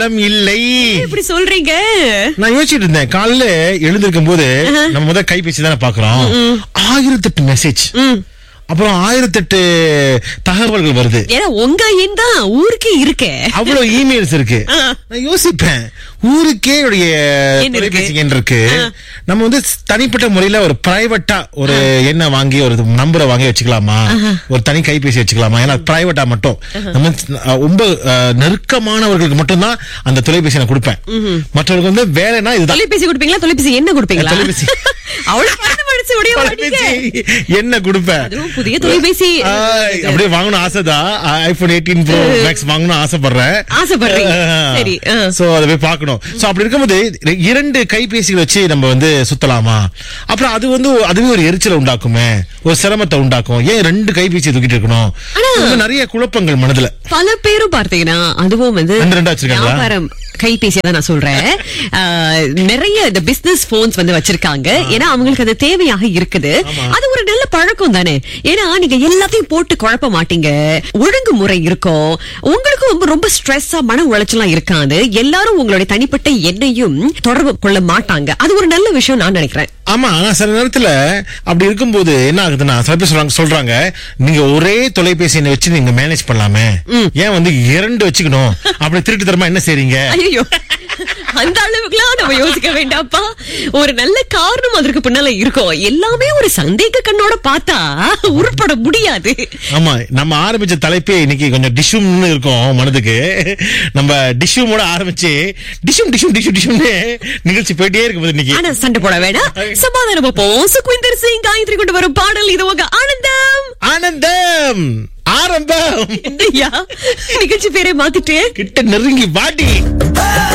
பலம் இல்லை இப்படி சொல்றீங்க நான் யோசிச்சுட்டு இருந்தேன் காலையில எழுந்திருக்கும் போது நம்ம முதல் கைபேசி தானே பாக்குறோம் ஆயிரத்தெட்டு மெசேஜ் அப்புறம் ஆயிரத்தெட்டு தகவல்கள் வருது ஏன்னா உங்க எண் தான் ஊருக்கே இருக்கே அவ்வளவு இமெயில்ஸ் இருக்கு நான் யோசிப்பேன் ஊருக்கே உடைய எண் இருக்கு. தொலைபேசி எண் இருக்கு நம்ம வந்து தனிப்பட்ட முறையில ஒரு பிரைவேட்டா ஒரு எண்ணை வாங்கி ஒரு நம்பரை வாங்கி வச்சுக்கலாமா ஒரு தனி கைபேசி வச்சுக்கலாமா ஏன்னா பிரைவேட்டா மட்டும் நம்ம அஹ், ரொம்ப அஹ், நெருக்கமானவர்களுக்கு மட்டும்தான் அந்த தொலைபேசி நான் கொடுப்பேன் மற்றவர்களுக்கு வந்து வேலைன்னா இதுதான் தொலைபேசி கொடுப்பீங்களா தொலைபேசி என்ன கொடுப்பீங்களா தொலைபேசி. அவ்வளவு பணம் மனசு உடைய தொலைபேசி என்ன கொடுப்பேன் அதுவும் புதிய தொலைபேசி ஆ, அப்படியே வாங்கணும் ஆசைதான் ஐபோன் எயிட்டீன் ப்ரோ மேக்ஸ் வாங்கணும் ஆசைப்படுறேன் ஆசைப்படுறீங்க. சரி, ஆ. சோ அதை போய் பார்க்கணும் சோ அப்படி இருக்கும்போது இரண்டு கைபேசிகள் வச்சு நம்ம வந்து சுத்தலாமா அப்புறம் அது வந்து அதுவே ஒரு எரிச்சலை உண்டாக்குமே ஒரு சிரமத்தை உண்டாக்கும் ஏன் ரெண்டு கைபேசி தூக்கிட்டு இருக்கணும் இன்னும் நிறைய குழப்பங்கள் மனதுல பல பேரும் பார்த்தீங்கன்னா அதுவும் வந்து ரெண்டு ரெண்டா வச்சிருக்காங்களா? வியாபாரம் கைபேசி தான் நான் சொல்றேன் ஆஹ், நிறைய இந்த பிசினஸ் போன்ஸ் வந்து வச்சிருக்காங்க ஏன்னா அவங்களுக்கு அது தேவையாக இருக்குது அது ஒரு நல்ல பழக்கம் தானே ஏன்னா நீங்க எல்லாத்தையும் போட்டு குழப்ப மாட்டீங்க ஒழுங்குமுறை இருக்கும் உங்களுக்கும் ரொம்ப ரொம்ப ஸ்ட்ரெஸ்ஸா மன உளைச்சலாம் இருக்காது எல்லாரும் உங்களுடைய தனிப்பட்ட எண்ணையும் தொடர்பு கொள்ள மாட்டாங்க அது ஒரு நல்ல விஷயம் நான் நினைக்கிறேன் ஆமா ஆனா சில நேரத்துல அப்படி இருக்கும்போது என்ன ஆகுதுன்னா சில பேர் சொல்றாங்க சொல்றாங்க நீங்க ஒரே தொலைபேசி எண்ணை வச்சு நீங்க மேனேஜ் பண்ணலாமே ஏன் வந்து இரண்டு வச்சுக்கணும் அப்படி திருட்டு தரமா என்ன செய்றீங்க ஐயோ அந்த அளவுக்குலாம் நம்ம யோசிக்க வேண்டாப்பா ஒரு நல்ல காரணம் அதற்கு பின்னால இருக்கும் எல்லாமே ஒரு சந்தேக கண்ணோட பார்த்தா உருப்பட முடியாது ஆமா நம்ம ஆரம்பிச்ச தலைப்பே இன்னைக்கு கொஞ்சம் டிஷ்யூம்னு இருக்கும் மனதுக்கு நம்ம டிஷ்யூமோட ஆரம்பிச்சு டிஷ்யூம் டிஷ்யூம் டிஷ்யூம் டிஷ்யூம்னு நிகழ்ச்சி போயிட்டே இருக்கும் போது இன்னைக்கு ஆனா சண்டை போட வேணாம் சமாதானம் போவோம் சுக்விந்தர் சிங் காயத்ரி கொண்டு வரும் பாடல் இது உங்க ஆனந்தம் ஆனந்தம் ஆரம்பம் என்னய்யா நிகழ்ச்சி பேரை மாத்திட்டேன் கிட்ட நெருங்கி வாடி